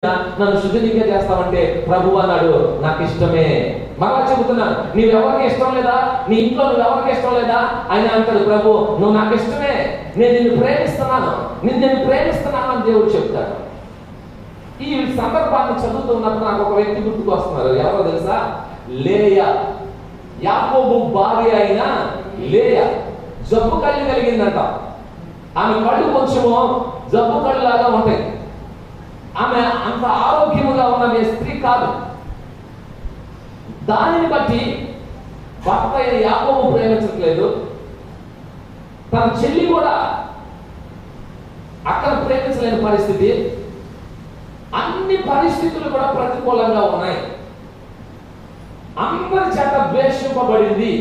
నన్ను శుద్ధిగా చేస్తావంటే ప్రభు అన్నాడు నాకు ఇష్టమే మరలా చెబుతున్నాను నీవెవరికి ఇష్టం లేదా నీ ఇంట్లో నువ్వెవరికి ఇష్టం లేదా ఆయన అంటాడు ప్రభు నువ్వు నాకు ఇష్టమే నేను నిన్ను ప్రేమిస్తున్నాను నేను నిన్ను ప్రేమిస్తున్నాను అని దేవుడు చెప్తాడు ఈ సందర్భాన్ని చదువుతున్నప్పుడు నాకు ఒక వ్యక్తి గుర్తుకు వస్తున్నారు ఎవరో తెలుసా లేయ యాకోబు భార్య అయిన లేయ జబ్బు కళ్ళు కలిగిందంట ఆమె కళ్ళు కొంచెము జబ్బు కళ్ళు లాగా ఉంటాయి ఆమె అంత ఆరోగ్యముగా ఉన్న స్త్రీ కాదు దానిని బట్టి భర్త అయిన యాకోబు ప్రేమించట్లేదు తన చెల్లి కూడా అక్కడ ప్రేమించలేని పరిస్థితి అన్ని పరిస్థితులు కూడా ప్రతికూలంగా ఉన్నాయి అందరి చేత ద్వేషింపబడింది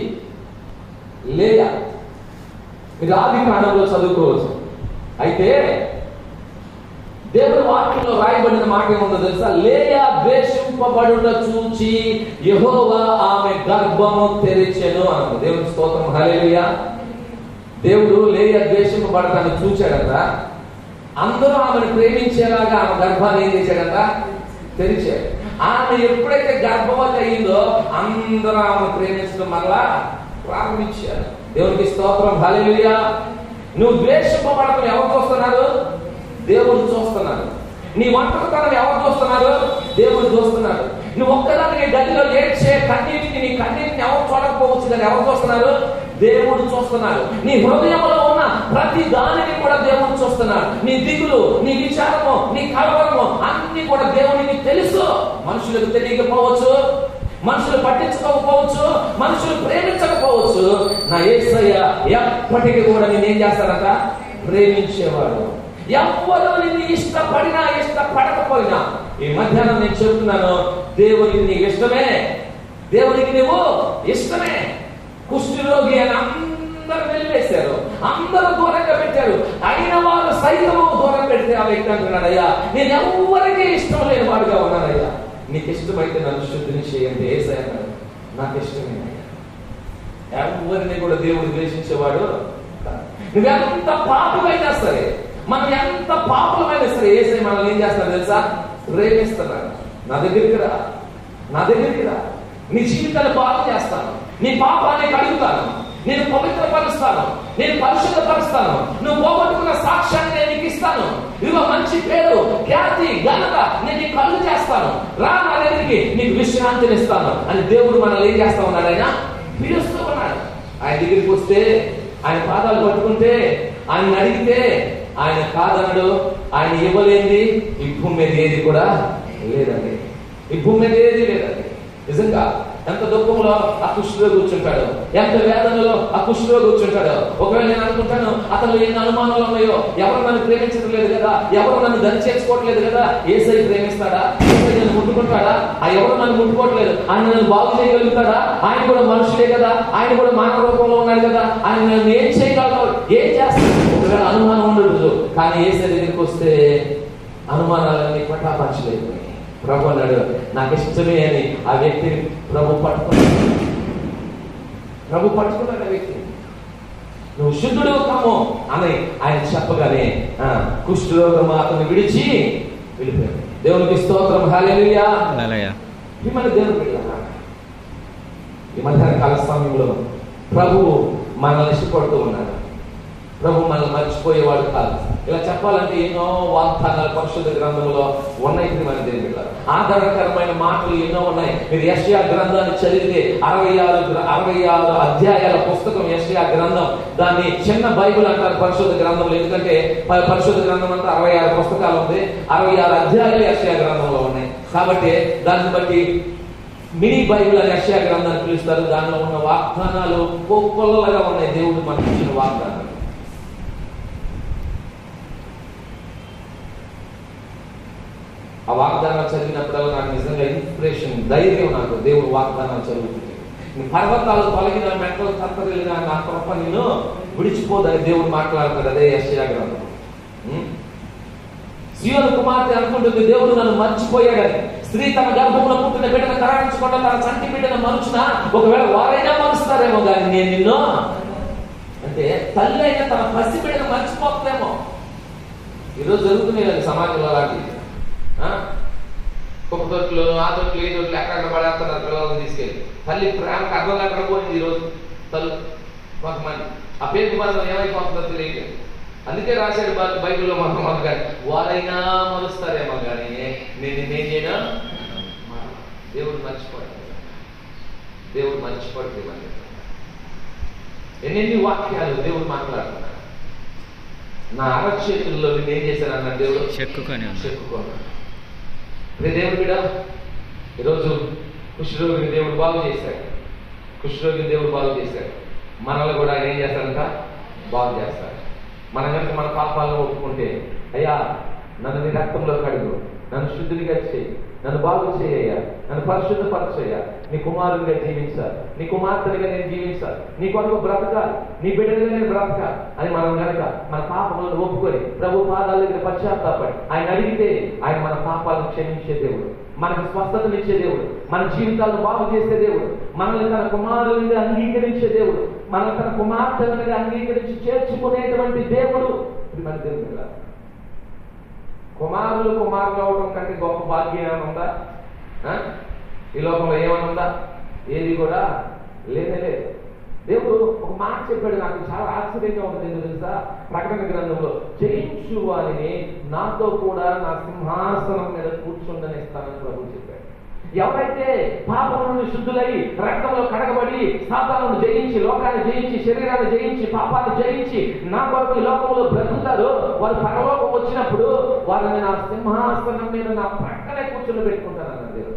లేయ మీరు ఆది కాండంలో చదువుకోవచ్చు అయితే దేవుని వాక్యంలో రాయబడిన మాట ఏముందో తెలుసా లేయా ద్వేషింపబడుట చూచి యెహోవా ఆమె గర్భము తెరిచెను అన్నది దేవుని స్తోత్రం హల్లెలూయా దేవుడు లేయ ద్వేషింపబడటాన్ని చూచాడట అందరూ ఆమెను ప్రేమించేలాగా ఆమె గర్భాన్ని ఏం చేశాడట తెరిచాడు ఆమె ఎప్పుడైతే గర్భవతి అయిందో అందరూ ఆమె ప్రేమించడం మళ్ళా ప్రారంభించారు దేవునికి స్తోత్రం హల్లెలూయా నువ్వు ద్వేషింపబడటం ఎవరు చూస్తున్నారు దేవుడు చూస్తున్నాడు నీ ఒంటరితనం ఎవరు చూస్తున్నారు దేవుడు చూస్తున్నాడు నువ్వు ఒక్కదానికి గదిలో ఏడ్చే కన్నీటిని నీ కన్నీటిని ఎవరు చూడకపోవచ్చు కానీ ఎవరు చూస్తున్నారు దేవుడు చూస్తున్నాడు నీ హృదయంలో ఉన్న ప్రతి దానిని కూడా దేవుడు చూస్తున్నాడు నీ దిగులు నీ విచారము నీ కలవరము అన్ని కూడా దేవునికి తెలుసు మనుషులకు తెలియకపోవచ్చు మనుషులు పట్టించుకోకపోవచ్చు మనుషులు ప్రేమించకపోవచ్చు నా ఏసయ్య ఎప్పటికీ కూడా నేనేం చేస్తాడంట ప్రేమించేవాడు ఎవ్వరు నిన్ను ఇష్టపడినా ఇష్టపడకపోయినా ఈ మధ్యాహ్నం నేను చెప్తున్నాను దేవునికి నీకు ఇష్టమే దేవునికి నువ్వు ఇష్టమే కుష్ఠరోగి అని అందరూ వెళ్ళేశారు అందరూ దూరంగా పెట్టారు అయిన వారు సైతము దూరం పెడితే ఆ వ్యక్తి అంటున్నాడు అయ్యా నేను ఎవరికి ఇష్టం లేని వాడుగా ఉన్నానయ్యా నీకు ఇష్టమైతే నన్ను శుద్ధిని చేయండి ఏసై అన్నాడు నాకు ఇష్టమే ఎవరిని కూడా దేవుడు ద్వేషించేవాడు కాదు. నువ్వెంత పాపమైనా సరే మనం ఎంత పాపమైనా సరే ఏసై మనల్ని ఏం చేస్తాడు తెలుసా ప్రేమిస్తున్నాడు నా దగ్గరికి రా నా దగ్గరికి రా నీ జీవితాన్ని బాగు చేస్తాను నీ పాపాన్ని కడుగుతాను నేను పవిత్రపరుస్తాను నేను పరిశుద్ధపరుస్తాను నువ్వు పోగొట్టుకున్న సాక్ష్యాన్ని నేను నీకు ఇస్తాను ఇదిగో మంచి పేరు ఖ్యాతి ఘనత నేను నీకు కలుగు చేస్తాను రా నా దగ్గరికి నీకు విశ్రాంతిని ఇస్తాను అని దేవుడు మనల్ని ఏం చేస్తా ఉన్నాడు ఆయన పిలుస్తూ ఉన్నాడు ఆయన దగ్గరికి వస్తే ఆయన పాదాలు పట్టుకుంటే ఆయన అడిగితే ఆయన కాదనడు ఆయన ఇవ్వలేంది ఈ భూమి మీద ఏది కూడా లేదండి ఈ భూమి మీద ఏది లేదండి నిజంగా ఎంత దుఃఖంలో ఆ కుష్ఠులో కూర్చుంటాడు ఎంత వేదనలో ఆ కుష్ఠులో కూర్చుంటాడు ఒకవేళ నేను అనుకుంటాను అతను ఎన్ని అనుమానాలు ఉన్నాయో ఎవరు నన్ను ప్రేమించడం లేదు కదా ఎవరు నన్ను దరి చేసుకోవట్లేదు కదా ఏసై ప్రేమిస్తాడా ఏసై నన్ను ముట్టుకుంటాడా ఆ ఎవరు నన్ను ముట్టుకోవట్లేదు ఆయన నన్ను బాగు చేయగలుగుతాడా ఆయన కూడా మనుషులే కదా ఆయన కూడా మానవ రూపంలో ఉన్నాడు కదా ఆయన నన్ను ఏం చేయగలడు ఏం చేస్తాడు ఒకవేళ అనుమానం ఉండదు కానీ ఏసై దగ్గరికి వస్తే అనుమానాలన్నీ పటాపంచలేదు ప్రభు అన్నాడు నాకు ఇష్టమే అని ఆ వ్యక్తిని ప్రభు పట్టుకున్నాడు ప్రభు పట్టుకున్నాడు ఆ వ్యక్తిని నువ్వు శుద్ధుడు కమ్ము అని ఆయన చెప్పగానే ఆ, కుష్ఠరోగం అతను విడిచి వెళ్ళిపోయాడు దేవునికి స్తోత్రం హాలేలుయా హల్లెలూయా మిమ్మల్ని దేవుడు బిడ్డలారా, ఈ మధ్యాహ్న కాల సమయంలో ప్రభు మనల్ని ఇష్టపడుతూ ఉన్నాడు ప్రభు మనల్ని మర్చిపోయేవాడు కాదు ఇలా చెప్పాలంటే ఎన్నో వాగ్దానాలు పరిశుద్ధ గ్రంథంలో ఉన్నాయి ఇది మన దేవుని బిడ్డలారా. ఆదరణకరమైన మాటలు ఎన్నో ఉన్నాయి మీరు యష్యా గ్రంథాన్ని చదివితే అరవై ఆరు గ్ర- అరవై ఆరు అధ్యాయాల పుస్తకం యష్యా గ్రంథం దాన్ని చిన్న బైబిల్ అంటారు పరిశుద్ధ గ్రంథంలో ఎందుకంటే ప- పరిశుద్ధ గ్రంథం అంతా అరవై ఆరు పుస్తకాలు ఉంది అరవై ఆరు అధ్యాయాలు యష్యా గ్రంథంలో ఉన్నాయి కాబట్టి దాన్ని బట్టి మినీ బైబిల్ అని యష్యా గ్రంథాన్ని పిలుస్తారు దానిలో ఉన్న వాగ్దానాలు కొల్లగా ఉన్నాయి దేవుడు మనకి ఇచ్చిన వాగ్దానాలు ఆ వాగ్దానాలు చదివినప్పుడల్లా నాకు నిజంగా ఇన్స్పిరేషన్ ధైర్యం నాకు దేవుడు వాగ్దానాలు చదువుతుంది నీ పర్వతాలు తొలగిన మెట్టలు తత్తరిల్లిన నా కృప నేను విడిచిపోదని దేవుడు మాట్లాడతాడు అదే యశయా గ్రంథం ఉం? సియోను కుమార్తె అనుకుంటుంది దేవుడు నన్ను మర్చిపోయాడని స్త్రీ తన గర్భంలో పుట్టిన బిడ్డను కరాయించకుండా తన చంటి బిడ్డను మరుచున ఒకవేళ వారైనా మరుస్తారేమో కానీ నేను నిన్ను అంటే తల్లి అయినా తన పసి బిడ్డను మర్చిపోతుందేమో ఈరోజు జరుగుతున్నాయి కదా సమాజంలో అలాంటివి ఆ? కుక్క తొట్లు ఆ తొట్లు ఈ తొట్లు ఎక్కడ పడేస్తున్నారు పిల్లలను తీసుకెళ్ళి తల్లి ప్రేమకు అర్థం లేకుండా పోయింది ఈరోజు తల్లి కొంతమంది ఆ పేరు మనం ఏమైపోతుందో తెలియదు అందుకే రాశాడు బై- బైబిల్లో మొహమ్మద్ గారు వారైనా మరుస్తారేమో కానీ నేను నేనేం చేయనా దేవుడు మర్చిపోడు దేవుడు మర్చిపోడు ఇవన్నీ ఎన్నెన్ని వాక్యాలు దేవుడు మాట్లాడుతున్నాడు నా అరచేతుల్లో నేను ఏం చేశాను అన్న దేవుడు చెక్కుకొని ఉంది. చెప్పుకున్నాడు అదే దేవుడు బిడ్డ ఈరోజు కుష్ఠరోగిని దేవుడు బాగు చేశాడు కుష్ఠరోగిని దేవుడు బాగు చేశాడు మనల్ని కూడా ఆయన ఏం చేస్తాడంట బాగు చేస్తాడు మనం కనుక మన పాపాలను ఒప్పుకుంటే అయ్యా నన్ను నీ రక్తంలో కడుగు నన్ను శుద్ధిగా చేయి నన్ను బాగు చేయ్యా నన్ను పరిశుద్ధపరచయ్యా నీ కుమారునిగా జీవించాలి నీ కుమార్తెనిగా నేను జీవించాలి నీ కొరకు బ్రతకాలి నీ బిడ్డగా నేను బ్రతకాలి అని మనం గనక మన పాపములను ఒప్పుకొని ప్రభు పాదాల దగ్గర పశ్చాత్తాపడి ఆయన అడిగితే ఆయన మన పాపాలను క్షమించే దేవుడు మనకు స్వస్థతనిచ్చే దేవుడు మన జీవితాలను బాగు చేసే దేవుడు మనల్ని తన కుమారునిగా అంగీకరించే దేవుడు మనల్ని తన కుమార్తెలుగా అంగీకరించి చేర్చుకునేటువంటి దేవుడు ఇది మన దేవుడు కదా కుమారులు కుమారులు అవడం కంటే గొప్ప భాగ్యం ఏమైనా ఉందా ఆ? ఈ లోకంలో ఏమైనా ఉందా ఏది కూడా లేనే లేదు దేవుడు ఒక మాట చెప్పాడు నాకు చాలా ఆశ్చర్యంగా ఉంటుంది ఎందుకు తెలుసా ప్రకటన గ్రంథంలో జయించు వారిని నాతో కూడా నా సింహాసనం మీద కూర్చుండనిస్తానని ప్రభు చెప్పాడు ఎవరైతే పాపం నుండి శుద్ధులై రక్తంలో కడగబడి సాతాలను జయించి లోకాన్ని జయించి శరీరాన్ని జయించి పాపాన్ని జయించి నా కొరకు ఈ లోకంలో బ్రతుకుతారో వారు పరలోకం వచ్చినప్పుడు వారిని నా సింహాసనం మీద నా ప్రక్కనే కూర్చుని పెట్టుకుంటాను అన్న దేవుడు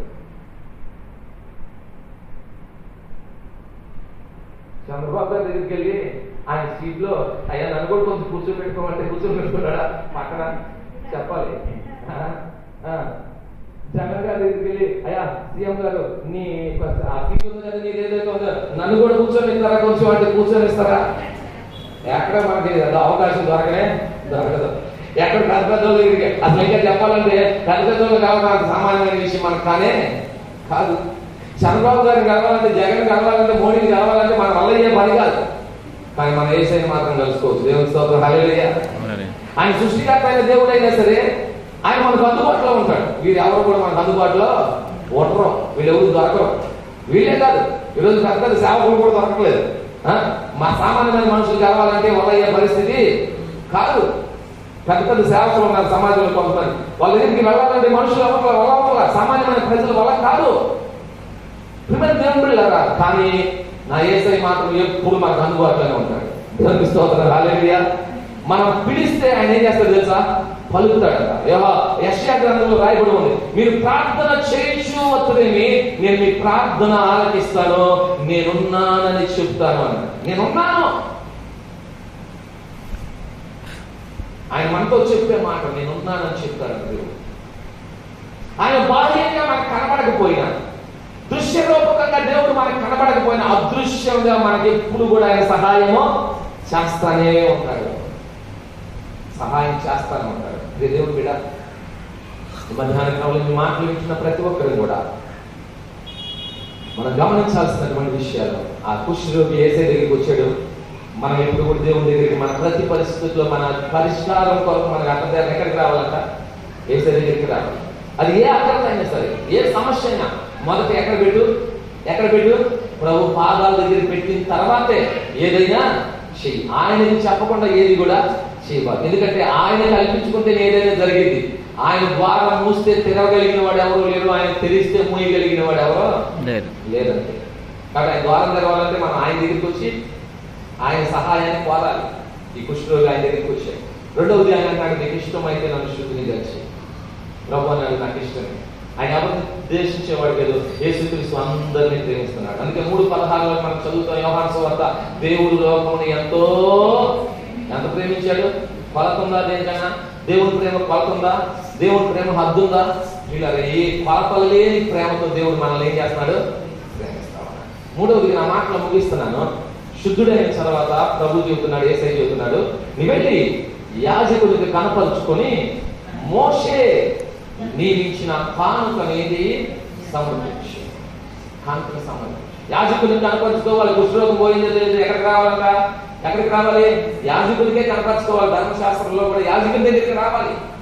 చంద్రబాబు గారి దగ్గరికి వెళ్ళి ఆయన సీట్ లో అయ్యా నన్ను కూడా కొంచెం కూర్చోబెట్టుకోమంటే కూర్చొని పెట్టుకున్నాడా పక్కన చెప్పాలి ఆ, ఆ. జగన్ గారి దగ్గరికి వెళ్ళి అయ్యా సీఎం గారు నీ ఆ సీట్ ఉంది కదా నీది ఏదైతే ఉందో నన్ను కూడా కూర్చొని ఇస్తారా కొంచెం అంటే కూర్చొని ఇస్తారా ఎక్కడ మనకి అది అవకాశం దొరకనే దొరకదు ఎక్కడ పెద్ద పెద్ద వాళ్ళ దగ్గరికి అసలు ఇంకా చెప్పాలంటే పెద్ద పెద్ద వాళ్ళు కావాలి మనకు సామాన్యమైన విషయం మనకు కానే కాదు చంద్రబాబు గారిని కలవాలంటే జగన్ కలవాలంటే మోడీని కలవాలంటే మన వల్ల ఏ పని కాదు కానీ మన ఏసైని మాత్రం కలుసుకోవచ్చు దేవుని స్తోత్రం హల్లెలూయా మరి ఆయన సృష్టికర్త అయిన దేవుడు అయినా సరే ఆయన మనకు అందుబాటులో ఉంటాడు వీరు ఎవరు కూడా మనకు అందుబాటులో ఉండరు వీళ్ళు ఎవరు దొరకరు వీళ్ళే కాదు ఈరోజు పెద్ద పెద్ద సేవకులు కూడా దొరకలేదు ఆ? మా సామాన్యమైన మనుషులు కలవాలంటే వల్ల అయ్యే పరిస్థితి కాదు పెద్ద పెద్ద సేవకులు ఉన్నారు సమాజంలో కొంతమంది వాళ్ళ దగ్గరికి వెళ్ళాలంటే మనుషులు ఎవరు వల్ల అవ్వట్లా. సామాన్యమైన ప్రజల వల్ల కాదు ప్రిమిన దేవుని బిడ్డలారా కానీ నా ఏసై మాత్రం ఎప్పుడు మనకు అందుబాటులోనే ఉంటాడు దేవునికి స్తోత్రం హల్లెలూయా మనం పిలిస్తే ఆయన ఏం చేస్తాడు తెలుసా పలుకుతాడంట యెహోవా యెషయా గ్రంథంలో రాయబడి ఉంది మీరు ప్రార్థన చేయొచ్చు వస్తుందేమి నేను మీ ప్రార్థన ఆలకిస్తాను నేనున్నానని చెప్తాను అన్నాడు నేనున్నాను ఆయన మనతో చెప్పే మాట నేనున్నానని చెప్తాడు దేవుడు ఆయన బాహ్యంగా మనకు కనబడకపోయినా దృశ్య రూపకంగా దేవుడు మనకు కనబడకపోయినా అదృశ్యంగా మనకి ఎప్పుడు కూడా ఆయన సహాయము చేస్తానే ఉంటాడు సహాయం చేస్తానే ఉంటాడు ఇది దేవుడు బిడ మధ్యాహ్న కాలంలో ఈ మాటలు వింటున్న ప్రతి ఒక్కరు కూడా మనం గమనించాల్సినటువంటి విషయాలు ఆ కుష్ఠరోగి ఏసే దగ్గరికి వచ్చాడు మనం ఎప్పుడు కూడా దేవుని దగ్గరికి మన ప్రతి పరిస్థితుల్లో మన పరిష్కారం కొరకు మనకు అర్థం ఎక్కడికి రావాలంట ఏసే దగ్గరికి రావాలి అది ఏ అర్థం అయినా సరే ఏ సమస్య అయినా మొదట ఎక్కడ పెట్టు ఎక్కడ పెట్టు ప్రభు పాదాల దగ్గర పెట్టిన తర్వాతే ఏదైనా చెయ్యి ఆయనకి చెప్పకుండా ఏది కూడా చేయబాదు ఎందుకంటే ఆయన కల్పించుకుంటే ఏదైనా జరిగింది ఆయన ద్వారా మూస్తే తెరవగలిగిన వాడు ఎవరు లేరు ఆయన తెరిస్తే మూయగలిగిన వాడు ఎవరో లేదు లేదంటే కాబట్టి ఆయన ద్వారం తెరవాలంటే మనం ఆయన దగ్గరికి వచ్చి ఆయన సహాయాన్ని కోరాలి ఈ కుష్ఠరోగి ఆయన దగ్గరికి వచ్చాయి రెండవది ఆయన అన్నాడు నీకు ఇష్టమైతే నన్ను శుద్ధిని తెచ్చి ప్రభు అన్నాడు నాకు ఇష్టం ఆయన ఎవరిని ద్వేషించేవాడు లేదు యేసుక్రీస్తు అందరినీ ప్రేమిస్తున్నాడు అందుకే మూడు పదహారులో మనం చదువుతాం యోహాన్ సువార్త దేవుడు లోకముని ఎంతో ఎంత ప్రేమించాడు కొలతుందా దేనికైనా దేవుని ప్రేమ కొలతుందా దేవుని ప్రేమ హద్దుందా వీళ్ళ ఏ కొలతలు లేని ప్రేమతో దేవుడు మనల్ని ఏం చేస్తున్నాడు ప్రేమిస్తా ఉన్నాడు. మూడవది నా మాటలు ముగిస్తున్నాను శుద్ధుడైన తర్వాత ప్రభు చెబుతున్నాడు ఏసై చెబుతున్నాడు నీ వెళ్ళి యాజకుడికి కనపరుచుకొని మోషే నీవిచ్చిన కానుక అనేది సమర్పించు కానుక సమర్పించు యాజకుడిని కనపరుచుకోవాలి కుష్ఠరోగం పోయిందో తెలియదు ఎక్కడికి రావాలంట ఎక్కడికి రావాలి యాజకుడికే కనపరుచుకోవాలి ధర్మశాస్త్రంలో కూడా యాజకుడి దగ్గరికి రావాలి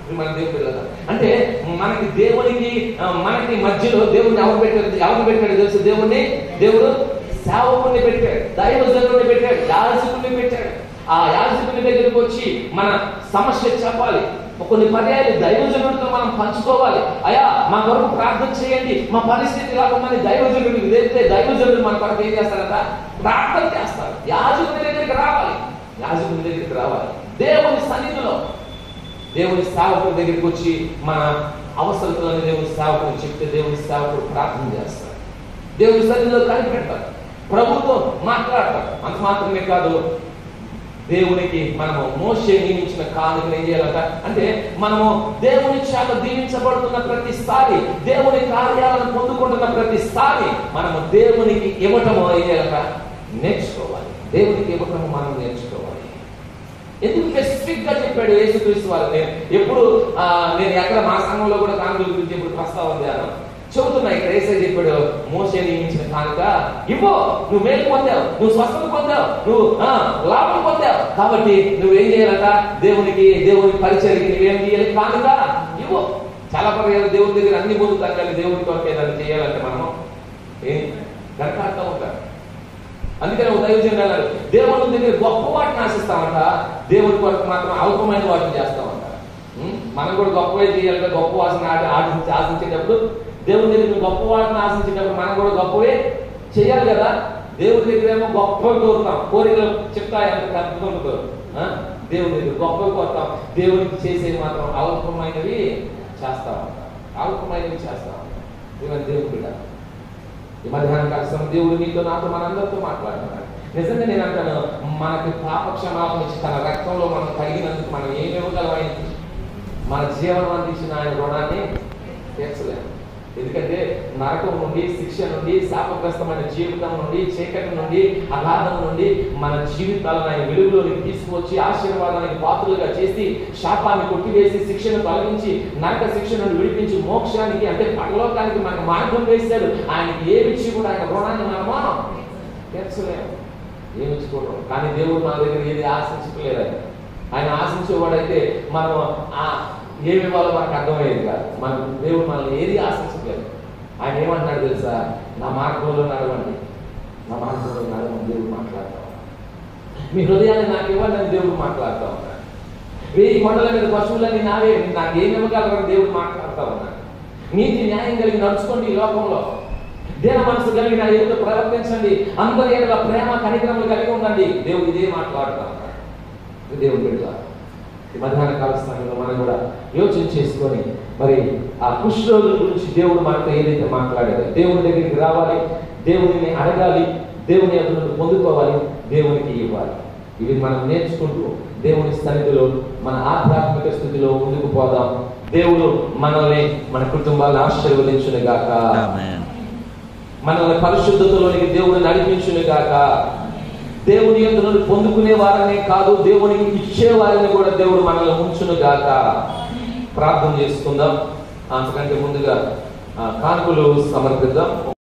ఇది మన దేవుడు పిల్లలు అంటే మనకి దేవునికి ఆ, మనకి మధ్యలో దేవుడిని ఎవరు పెట్టారు ఎవరు పెట్టాడు తెలుసు దేవుడిని దేవుడు సేవకుని పెట్టాడు దైవజనుడిని పెట్టాడు యాజకుని పెట్టాడు ఆ యాజకుని దగ్గరికి వచ్చి మన సమస్య చెప్పాలి కొన్ని పర్యాయాలు దైవజనుడితో మనం పంచుకోవాలి అయ్యా మా కొరకు ప్రార్థన చేయండి మా పరిస్థితి ఇలా ఉందని దైవజనుడికి తెలిస్తే దైవజనుడు మన కొరకు ఏం చేస్తారట ప్రార్థన చేస్తారు యాజకుని దగ్గరికి రావాలి యాజకుని దగ్గరికి రావాలి దేవుని సన్నిధిలో దేవుని సేవకుడి దగ్గరికి వచ్చి మన అవసరతలను దేవుని సేవకుడు చెప్తే దేవుని సేవకుడు ప్రార్థన చేస్తారు దేవుని సన్నిధిలో కనిపెడతారు ప్రభుత్వం మాట్లాడతారు అంత మాత్రమే కాదు దేవునికి మనము మోసే నియమించిన కానుకలు ఏం చేయాలట అంటే మనము దేవుని చేత దీవించబడుతున్న ప్రతిసారి దేవుని కార్యాలను పొందుకుంటున్న ప్రతిసారి మనము దేవునికి ఇవ్వటము ఏం చేయాలట నేర్చుకోవాలి దేవునికి ఇవ్వటము మనం నేర్చుకోవాలి ఎందుకు స్పెసిఫిక్ గా చెప్పాడు యేసుక్రీస్తు వారు నేను ఎప్పుడు ఆ, నేను ఎక్కడ మా సంఘంలో కూడా కానుకల గురించి ఇప్పుడు ప్రస్తావన చేయాలి చెబుతున్నా ఇక్కడ ఏసై చెప్పాడు మోసే నియమించిన కానుక ఇవ్వు నువ్వు మేలు పొందావు నువ్వు స్వస్థత పొందావు నువ్వు ఆ, లాభం పొందావు కాబట్టి నువ్వేం చేయాలట దేవునికి దేవుని పరిచయకి నువ్వేం చేయాలి కానుక ఇవ్వు చాలా పర్యాలు దేవుని దగ్గర అన్ని పొందుతాం కానీ దేవుని కొరకు ఏదైనా చేయాలంటే మనము ఏం వెనకాడుతూ ఉంటారు అందుకని ఒక దైవజనుడు అన్నాడు దేవుని దగ్గర గొప్ప వాటిని ఆశిస్తామంట దేవుని కొరకు మాత్రం అల్పమైన వాటిని చేస్తామంట ఉం? మనం కూడా గొప్పవే చేయాలంటే గొప్ప వాసన ఆట ఆశించి ఆశించేటప్పుడు దేవుని దగ్గర గొప్ప వాటిని ఆశించేటప్పుడు మనం కూడా గొప్పవే చేయాలి కదా దేవుని దగ్గర ఏమో గొప్పవి కోరుతాం కోరికలు చెప్తాయి అంత అర్థమవుతారు దేవుని దగ్గర గొప్పవి కోరుతాం దేవునికి చేసేవి మాత్రం అల్పమైనవి చేస్తామంట అల్పమైనవి చేస్తామంట దేవుని దేవుని బిడ్డ ఈ మధ్యాహ్నం కాలం దేవుడు మీతో నాతో మనందరితో మాట్లాడుతున్నాడు నిజంగా నేను అంటాను మనకి పాప క్షమాపణ ఇచ్చి తన రక్తంలో మనం కలిగినందుకు మనం ఏమి ఇవ్వగలం ఆయనకి మన జీవనం అందించిన ఆయన రుణాన్ని తీర్చలేము ఎందుకంటే నరకం నుండి శిక్ష నుండి శాపగ్రస్తమైన జీవితం నుండి చీకటి నుండి అగాధం నుండి మన జీవితాలను ఆయన వెలుగులోకి తీసుకువచ్చి ఆశీర్వాదానికి పాత్రలుగా చేసి శాపాన్ని కొట్టివేసి శిక్షను తొలగించి నరక శిక్ష నుండి విడిపించి మోక్షానికి అంటే పరలోకానికి మనకు మార్గం వేశాడు ఆయనకి ఏమిచ్చి కూడా ఆయన రుణాన్ని మనమా తీర్చలేము ఏమిచ్చుకోవడం కానీ దేవుడు మన దగ్గర ఏది ఆశించట్లేదు ఆయన ఆయన ఆశించేవాడైతే మనం ఆ ఏమి ఇవ్వాలో మనకు అర్థమయ్యేది కాదు మనం దేవుడు మనల్ని ఏది ఆశించట్లేదు ఆయన ఏమంటున్నాడు తెలుసా నా మార్గంలో నడవండి నా మార్గంలో నడవండి దేవుడు మాట్లాడతా ఉన్నాడు. మీ హృదయాన్ని నాకు ఇవ్వండి అని దేవుడు మాట్లాడుతూ ఉన్నాడు వెయ్యి కొండల మీద పశువులన్నీ నావే నాకు ఏమి ఇవ్వగలరని దేవుడు మాట్లాడుతూ ఉన్నాడు నీతి న్యాయం కలిగి నడుచుకోండి ఈ లోకంలో దేన మనసు కలిగిన ఏదో ప్రవర్తించండి అందరి ఏదో ప్రేమ కనికరములు కలిగి ఉండండి దేవుడు ఇదే మాట్లాడుతూ ఉన్నాడు ఇది దేవుడు బిడ్డ ఈ మధ్యాహ్న కాల సమయంలో మనం కూడా యోచన చేసుకొని మరి ఆ కుష్ఠరోగుల గురించి దేవుడు మనతో ఏదైతే మాట్లాడాడో దేవుని దగ్గరికి రావాలి దేవుడిని అడగాలి దేవుని అభివృద్ధి పొందుకోవాలి దేవునికి ఇవ్వాలి ఇవి మనం నేర్చుకుంటూ దేవుని సన్నిధిలో మన ఆధ్యాత్మిక స్థితిలో ముందుకు పోదాం దేవుడు మనల్ని మన కుటుంబాలను ఆశీర్వదించును గాక Amen. మనల్ని పరిశుద్ధతలోనికి దేవుడు నడిపించును గాక దేవుని యొక్క నుండి పొందుకునే వారనే కాదు దేవునికి ఇచ్చే వారిని కూడా దేవుడు మనల్ని ఉంచును గాక ప్రార్థన చేసుకుందాం అంతకంటే ముందుగా ఆ, కానుకలు సమర్పిద్దాం